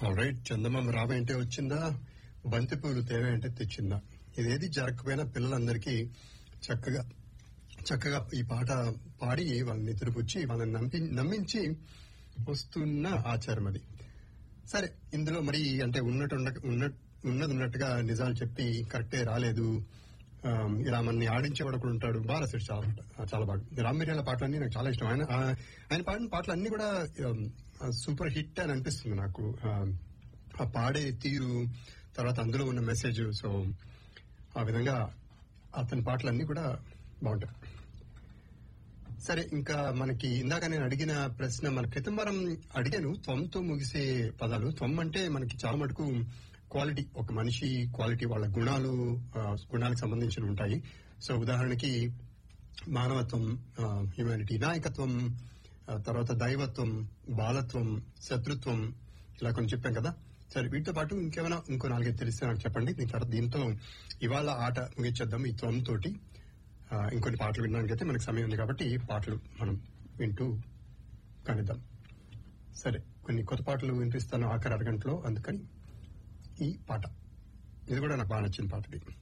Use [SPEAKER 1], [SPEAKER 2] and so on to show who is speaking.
[SPEAKER 1] right చందమామ రామ అంటే వచ్చిందా బంతిపూలు తేవే అంటే తెచ్చిందా ఇదేది జరగకపోయినా పిల్లలందరికీ చక్కగా చక్కగా ఈ పాట పాడి వాళ్ళని నిద్రపుచ్చి వాళ్ళని నమ్మి నమ్మించి వస్తున్న ఆచారం అది సరే ఇందులో మరి అంటే ఉన్నట్టు ఉన్న- ఉన్న- ఉన్నది ఉన్నట్టుగా నిజాలు చెప్పి కరెక్టే రాలేదు ఆ, ఇలా మనని ఆడించేవాడు కూడా ఉంటాడు బాగా రాశాడు చాలా పాట- చాలా బాగా రామ్ మిర్యాల పాటలన్నీ నాకు చాలా ఇష్టం ఆయన ఆ- ఆయన పాడిన పాటలు అన్ని కూడా సూపర్ హిట్ అని అనిపిస్తుంది నాకు ఆ, ఆ పాడే తీరు తర్వాత అందులో ఉన్న మెసేజ్ సో ఆ విధంగా అతని పాటలన్నీ కూడా బాగుంటాయి సరే ఇంకా మనకి ఇందాక నేను అడిగిన ప్రశ్న మన క్రితం వారం అడిగాను త్వంతో ముగిసే పదాలు త్వం అంటే మనకి చాలా మటుకు క్వాలిటీ ఒక మనిషి క్వాలిటీ వాళ్ళ గుణాలు ఆ, గుణాలకు సంబంధించి ఉంటాయి సో ఉదాహరణకి మానవత్వం హ్యూమానిటీ నాయకత్వం ఆ, తర్వాత దైవత్వం బాలత్వం శత్రుత్వం ఇలా కొన్ని చెప్పాం కదా సరే వీటితో పాటు ఇంకేమైనా ఇంకో నాలుగైదు తెలిస్తే నాకు చెప్పండి దీని తర్వాత దీంతో ఇవాళ ఆట ముగించేద్దాం ఈ త్వం తోటి ఆ, ఇంకొన్ని పాటలు వినడానికైతే మనకి సమయం ఉంది కాబట్టి పాటలు మనం వింటూ కనిద్దాం సరే కొన్ని కొత్త పాటలు వినిపిస్తాను ఆఖరి అరగంటలో అందుకని ఈ పాట ఇది కూడా నాకు బాగా నచ్చిన పాట ఇది